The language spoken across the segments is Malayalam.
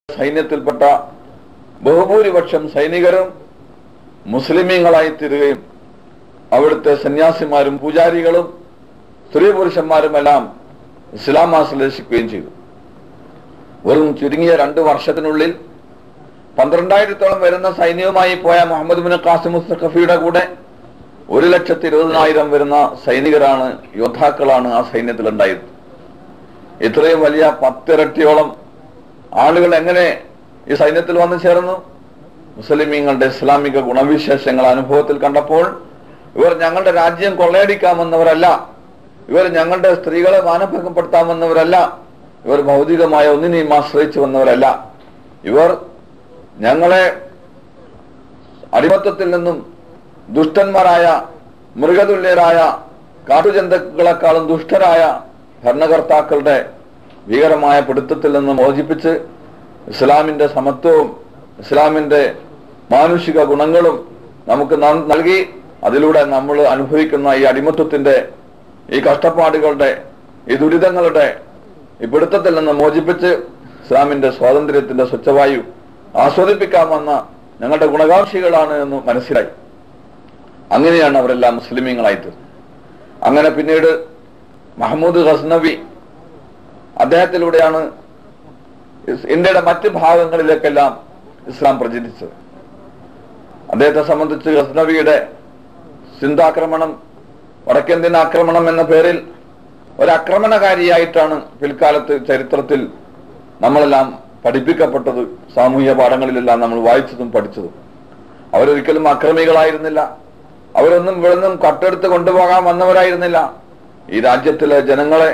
സൈന്യത്തിൽപ്പെട്ട ബഹുഭൂരിപക്ഷം സൈനികരും മുസ്ലിമീങ്ങളായി തീരുകയും അവിടുത്തെ സന്യാസിമാരും പൂജാരികളും സ്ത്രീ പുരുഷന്മാരുമെല്ലാം ഇസ്ലാം ആശ്ലേഷിക്കുകയും ചെയ്തു വെറും ചുരുങ്ങിയ രണ്ട് വർഷത്തിനുള്ളിൽ പന്ത്രണ്ടായിരത്തോളം വരുന്ന സൈന്യവുമായി പോയ മുഹമ്മദ് ബിൻ ഖാസിം മുസ്തഖഫിയുടെ കൂടെ ഒരു ലക്ഷത്തി ഇരുപതിനായിരം വരുന്ന സൈനികരാണ് യോദ്ധാക്കളാണ് ആ സൈന്യത്തിൽ ഉണ്ടായത് ഇത്രയും വലിയ പത്തിരട്ടിയോളം ആളുകൾ എങ്ങനെ ഈ സൈന്യത്തിൽ വന്നു ചേർന്നു മുസ്ലിമീങ്ങളുടെ ഇസ്ലാമിക ഗുണവിശേഷങ്ങൾ അനുഭവത്തിൽ കണ്ടപ്പോൾ ഇവർ ഞങ്ങളുടെ രാജ്യം കൊള്ളയടിക്കാമെന്നവരല്ല ഇവർ ഞങ്ങളുടെ സ്ത്രീകളെ മാനഭംഗപ്പെടുത്താമെന്നവരല്ല ഇവർ ഭൗതികമായ ഒന്നിനെയും ആശ്രയിച്ചു വന്നവരല്ല ഇവർ ഞങ്ങളെ അടിമത്തത്തിൽ നിന്നും ദുഷ്ടന്മാരായ മൃഗതുല്യരായ കാട്ടുജന്തുക്കളെക്കാളും ദുഷ്ടരായ ഭരണകർത്താക്കളുടെ ഭീകരമായ പിടുത്തത്തിൽ നിന്ന് മോചിപ്പിച്ച് ഇസ്ലാമിന്റെ സമത്വവും ഇസ്ലാമിന്റെ മാനുഷിക ഗുണങ്ങളും നമുക്ക് ന- നൽകി അതിലൂടെ നമ്മൾ അനുഭവിക്കുന്ന ഈ അടിമത്വത്തിന്റെ ഈ കഷ്ടപ്പാടുകളുടെ ഈ ദുരിതങ്ങളുടെ ഈ പിടുത്തത്തിൽ നിന്ന് മോചിപ്പിച്ച് ഇസ്ലാമിന്റെ സ്വാതന്ത്ര്യത്തിന്റെ സ്വച്ഛവായു ആസ്വദിപ്പിക്കാമെന്ന ഞങ്ങളുടെ ഗുണകാംക്ഷികളാണ് എന്ന് മനസ്സിലായി അങ്ങനെയാണ് അവരെല്ലാം മുസ്ലിമീങ്ങളായി തീർന്നത് അങ്ങനെ പിന്നീട് മഹമ്മൂദ് ഗസ്നവി അദ്ദേഹത്തിലൂടെയാണ് ഇസ് ഇന്ത്യയുടെ മറ്റ് ഭാഗങ്ങളിലേക്കെല്ലാം ഇസ്ലാം പ്രചരിച്ചത് അദ്ദേഹത്തെ സംബന്ധിച്ച് ഗസ്നവിയുടെ സിന്ധാക്രമണം വടക്കേന്ത്യൻ ആക്രമണം എന്ന പേരിൽ ഒരാക്രമണകാരിയായിട്ടാണ് പിൽക്കാലത്ത് ചരിത്രത്തിൽ നമ്മളെല്ലാം പഠിപ്പിക്കപ്പെട്ടത് സാമൂഹ്യ പാഠങ്ങളിലെല്ലാം നമ്മൾ വായിച്ചതും പഠിച്ചതും അവരൊരിക്കലും അക്രമികളായിരുന്നില്ല അവരൊന്നും ഇവിടുന്നും കട്ടെടുത്ത് കൊണ്ടുപോകാൻ വന്നവരായിരുന്നില്ല ഈ രാജ്യത്തിലെ ജനങ്ങളെ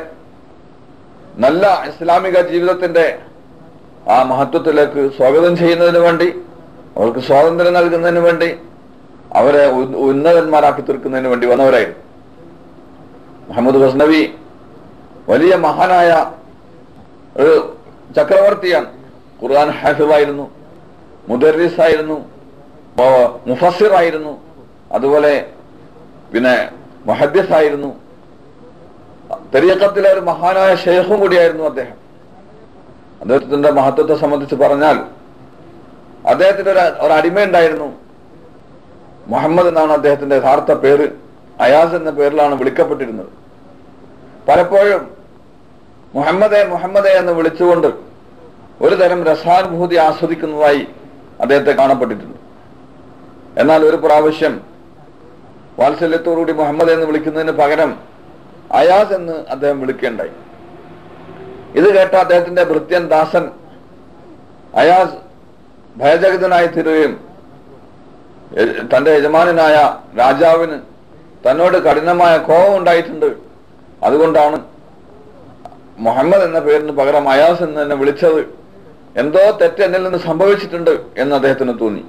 നല്ല ഇസ്ലാമിക ജീവിതത്തിന്റെ ആ മഹത്വത്തിലേക്ക് സ്വാഗതം ചെയ്യുന്നതിന് വേണ്ടി അവർക്ക് സ്വാതന്ത്ര്യം നൽകുന്നതിന് വേണ്ടി അവരെ ഉന്ന- ഉന്നതന്മാരാക്കി തീർക്കുന്നതിന് വേണ്ടി വന്നവരായിരുന്നു മുഹമ്മദ് ഗസ്നവി വലിയ മഹാനായ ഒരു ചക്രവർത്തിയാണ് ഖുർആൻ ഹാഫിവായിരുന്നു മുദർരിസ് ആയിരുന്നു മുഫസിർ ആയിരുന്നു അതുപോലെ പിന്നെ മുഹദ്ദിസ് ആയിരുന്നു തെരിയക്കത്തിലെ ഒരു മഹാനായ ഷെയ്ഖും കൂടിയായിരുന്നു അദ്ദേഹം അദ്ദേഹത്തിന്റെ മഹത്വത്തെ സംബന്ധിച്ച് പറഞ്ഞാൽ അദ്ദേഹത്തിന്റെ ഒരു ഒരു അടിമയുണ്ടായിരുന്നു മുഹമ്മദ് എന്നാണ് അദ്ദേഹത്തിന്റെ യഥാർത്ഥ പേര് അയാസ് എന്ന പേരിലാണ് വിളിക്കപ്പെട്ടിരുന്നത് പലപ്പോഴും മുഹമ്മദെ മുഹമ്മദെ എന്ന് വിളിച്ചുകൊണ്ട് ഒരു തരം രസാനുഭൂതി ആസ്വദിക്കുന്നതായി അദ്ദേഹത്തെ കാണപ്പെട്ടിട്ടുണ്ട് എന്നാൽ ഒരു പ്രാവശ്യം വാത്സല്യത്തോടുകൂടി മുഹമ്മദ് എന്ന് വിളിക്കുന്നതിന് പകരം അയാസ് എന്ന് അദ്ദേഹം വിളിക്കേണ്ടായി ഇത് കേട്ട അദ്ദേഹത്തിന്റെ ഭൃത്യൻ ദാസൻ അയാസ് ഭയജഗതനായി തീരുകയും എ- തന്റെ യജമാനനായ രാജാവിന് തന്നോട് കഠിനമായ കോപം ഉണ്ടായിട്ടുണ്ട് അതുകൊണ്ടാണ് മുഹമ്മദ് എന്ന പേരിന് പകരം അയാസ് എന്ന് എന്നെ വിളിച്ചത് എന്തോ തെറ്റ് എന്നിൽ നിന്ന് സംഭവിച്ചിട്ടുണ്ട് എന്ന് അദ്ദേഹത്തിന് തോന്നി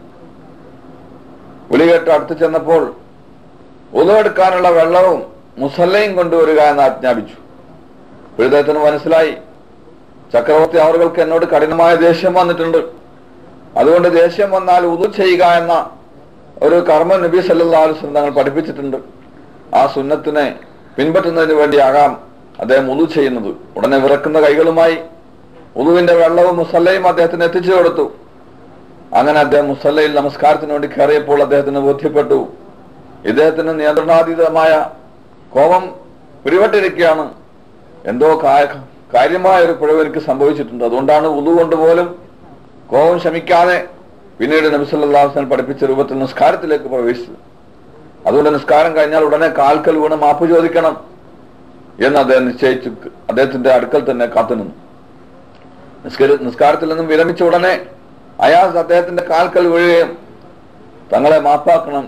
വിളി കേട്ട് അടുത്ത് ചെന്നപ്പോൾ ഉതവെടുക്കാനുള്ള വെള്ളവും മുസല്ലയും കൊണ്ടുവരിക എന്ന് ആജ്ഞാപിച്ചു അപ്പോൾ ഇദ്ദേഹത്തിന് മനസ്സിലായി ചക്രവർത്തി അവർക്ക് എന്നോട് കഠിനമായ ദേഷ്യം വന്നിട്ടുണ്ട് അതുകൊണ്ട് ദേഷ്യം വന്നാൽ ഉതു ചെയ്യുക എന്ന ഒരു കർമ്മ നബി സല്ലല്ലാഹു അലൈഹി വസല്ലം തങ്ങൾ പഠിപ്പിച്ചിട്ടുണ്ട് ആ സുന്നത്തിനെ പിൻപറ്റുന്നതിന് വേണ്ടിയാകാം അദ്ദേഹം ഉതു ചെയ്യുന്നത് ഉടനെ വിറക്കുന്ന കൈകളുമായി ഉതുവിന്റെ വെള്ളവും മുസല്ലയും അദ്ദേഹത്തിന് എത്തിച്ചു കൊടുത്തു അങ്ങനെ അദ്ദേഹം മുസല്ലയിൽ നമസ്കാരത്തിന് വേണ്ടി കയറിയപ്പോൾ അദ്ദേഹത്തിന് ബോധ്യപ്പെട്ടു ഇദ്ദേഹത്തിന് നിയന്ത്രണാതീതമായ കോപം പിടിപെട്ടിരിക്കുകയാണ് എന്തോ കാ- കാര്യമായ ഒരു പിഴവ് എനിക്ക് സംഭവിച്ചിട്ടുണ്ട് അതുകൊണ്ടാണ് ഉതു കൊണ്ട് പോലും കോപം ശമിക്കാതെ പിന്നീട് നബിസല്ലാസ്ലം പഠിപ്പിച്ച രൂപത്തിൽ നിസ്കാരത്തിലേക്ക് പ്രവേശിച്ചത് അതുകൊണ്ട് നിസ്കാരം കഴിഞ്ഞാൽ ഉടനെ കാൽക്കൽ വീണ് മാപ്പ് ചോദിക്കണം എന്ന് അദ്ദേഹം നിശ്ചയിച്ചു അദ്ദേഹത്തിന്റെ അടുക്കൽ തന്നെ കാത്തുനിന്നു നിസ്കര നിസ്കാരത്തിൽ നിന്നും വിരമിച്ച ഉടനെ അയാസ് അദ്ദേഹത്തിന്റെ കാൽക്കൽ വീഴുകയും തങ്ങളെ മാപ്പാക്കണം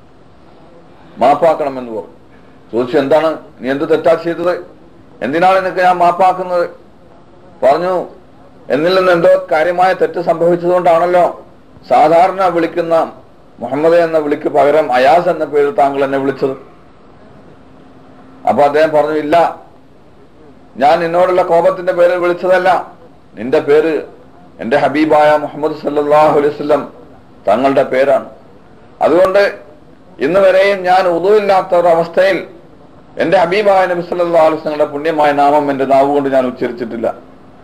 മാപ്പാക്കണം എന്ന് പറഞ്ഞു ചോദിച്ചു എന്താണ് നീ എന്ത് തെറ്റാ ചെയ്തത് എന്തിനാണ് നിനക്ക് ഞാൻ മാപ്പാക്കുന്നത് പറഞ്ഞു എന്നിൽ നിന്ന് എന്തോ കാര്യമായ തെറ്റ് സംഭവിച്ചതുകൊണ്ടാണല്ലോ സാധാരണ വിളിക്കുന്ന മുഹമ്മദ് എന്ന വിളിക്ക് പകരം അയാസ് എന്ന പേരിൽ താങ്കൾ എന്നെ വിളിച്ചത് അപ്പൊ അദ്ദേഹം പറഞ്ഞു ഇല്ല ഞാൻ നിന്നോടുള്ള കോപത്തിന്റെ പേരിൽ വിളിച്ചതല്ല നിന്റെ പേര് എന്റെ ഹബീബായ മുഹമ്മദ് സല്ലല്ലാഹു അലൈഹി വസല്ലം തങ്ങളുടെ പേരാണ് അതുകൊണ്ട് ഇന്ന് വരെയും ഞാൻ ഉതുവില്ലാത്ത ഒരു അവസ്ഥയിൽ എന്റെ ഹബീബായ നബി സല്ലല്ലാഹു അലൈഹി വസല്ലങ്ങളുടെ പുണ്യമായ നാമം എന്റെ നാവ് കൊണ്ട് ഞാൻ ഉച്ചരിച്ചിട്ടില്ല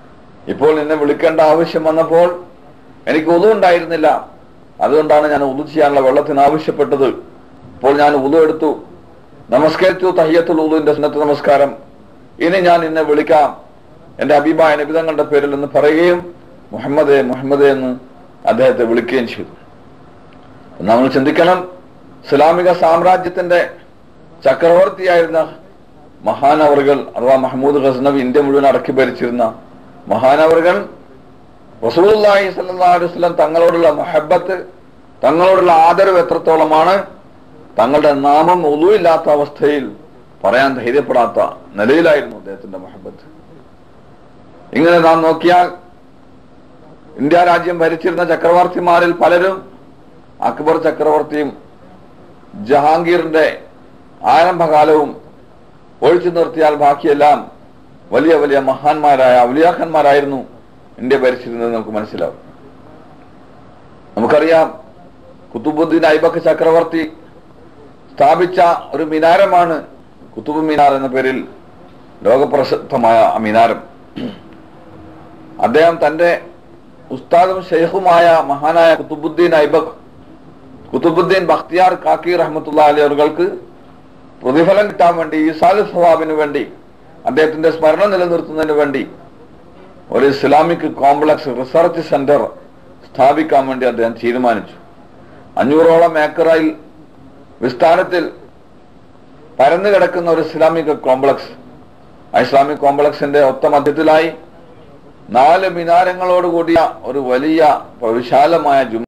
ഇപ്പോൾ നിന്നെ വിളിക്കേണ്ട ആവശ്യം വന്നപ്പോൾ എനിക്ക് ഉതു ഉണ്ടായിരുന്നില്ല അതുകൊണ്ടാണ് ഞാൻ ഉതു ചെയ്യാനുള്ള വെള്ളത്തിന് ആവശ്യപ്പെട്ടത് ഇപ്പോൾ ഞാൻ ഉതു എടുത്തു നമസ്കരിച്ചു തയ്യത്തുൽ ഉദുവിന്റെ സുന്നത്ത് നമസ്കാരം ഇനി ഞാൻ നിന്നെ വിളിക്കാം എന്റെ അഭിമായ നബിതങ്ങളുടെ പേരിൽ എന്ന് പറയുകയും മുഹമ്മദേ മുഹമ്മദേ എന്ന് അദ്ദേഹത്തെ വിളിക്കുകയും ചെയ്തു നമ്മൾ ചിന്തിക്കണം ഇസ്ലാമിക സാമ്രാജ്യത്തിന്റെ ചക്രവർത്തിയായിരുന്ന മഹാനവറുകൾ അഥവാ മഹമ്മൂദ് ഗസ്നബ് ഇന്ത്യ മുഴുവൻ അടക്കി ഭരിച്ചിരുന്ന മഹാനവറുകൾ റസൂലുള്ളാഹി സ്വല്ലല്ലാഹു അലൈഹി വസല്ലം തങ്ങളോടുള്ള മഹബത്ത് തങ്ങളോടുള്ള ആദരവ് എത്രത്തോളമാണ് തങ്ങളുടെ നാമം ഒന്നുമില്ലാത്ത അവസ്ഥയിൽ പറയാൻ ധൈര്യപ്പെടാത്ത നിലയിലായിരുന്നു അദ്ദേഹത്തിന്റെ മഹബത്ത് ഇങ്ങനെ നാം നോക്കിയാൽ ഇന്ത്യ രാജ്യം ഭരിച്ചിരുന്ന ചക്രവർത്തിമാരിൽ പലരും അക്ബർ ചക്രവർത്തിയും ജഹാംഗീറിന്റെ ആരംഭകാലവും ഒഴിച്ചു നിർത്തിയാൽ ബാക്കിയെല്ലാം വലിയ വലിയ മഹാന്മാരായ ഔലിയാക്കന്മാരായിരുന്നു ഇന്ത്യ ഭരിച്ചിരുന്നത് നമുക്ക് മനസ്സിലാവും നമുക്കറിയാം കുത്തുബുദ്ദീൻ ഐബക്ക് ചക്രവർത്തി സ്ഥാപിച്ച ഒരു മിനാരമാണ് കുത്തുബ് മിനാർ എന്ന പേരിൽ ലോകപ്രസിദ്ധമായ ആ മിനാരം അദ്ദേഹം തന്റെ ഉസ്താദും ഷെയ്ഖുമായ മഹാനായ കുത്തുബുദ്ദീൻ ഐബക് കുത്തുബുദ്ദീൻ ബഖ്തിയാർ കാക്കി റഹ്മത്തുള്ള അലി അവർക്ക് പ്രതിഫലം കിട്ടാൻ വേണ്ടി ഈസാൽ സവാബിന് വേണ്ടി അദ്ദേഹത്തിന്റെ സ്മരണ നിലനിർത്തുന്നതിന് വേണ്ടി ഒരു ഇസ്ലാമിക് കോംപ്ലക്സ് റിസർച്ച് സെന്റർ സ്ഥാപിക്കാൻ വേണ്ടി അദ്ദേഹം തീരുമാനിച്ചു അഞ്ഞൂറോളം ഏക്കറായി വിസ്ഥാനത്തിൽ പരന്നു കിടക്കുന്ന ഒരു ഇസ്ലാമിക് കോംപ്ലക്സ് ആ ഇസ്ലാമിക് കോംപ്ലക്സിന്റെ ഒത്ത മധ്യത്തിലായി നാല് മിനാരങ്ങളോട് കൂടിയ ഒരു വലിയ വിശാലമായ ജും